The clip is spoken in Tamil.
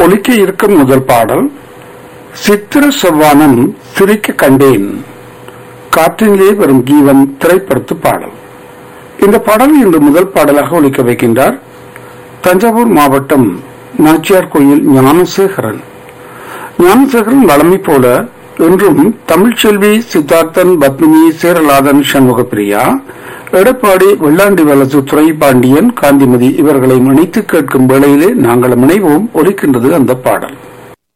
ஒலிக்க இருக்கும் முதல் பாடல் சித்திர சொர்வானம் சிரிக்க கண்டேன் காற்றினிலே வரும் கீதம் திரைப்படத்து பாடல் இந்த பாடல் இன்று முதல் பாடலாக ஒலிக்க வைக்கின்றார் தஞ்சாவூர் மாவட்டம் நாச்சியார் கோயில் ஞானசேகரன் ஞானசேகரன் வளமை போல இன்றும் தமிழ்ச்செல்வி சித்தார்த்தன் பத்மினி சேரலாதன் சண்முகப்பிரியா எடப்பாடி வெள்ளாண்டி வலசு துறை பாண்டியன் காந்திமதி இவர்களை இணைத்து கேட்கும் வேளையிலே நாங்கள் இணைவோம் ஒலிக்கின்றது அந்த பாடல்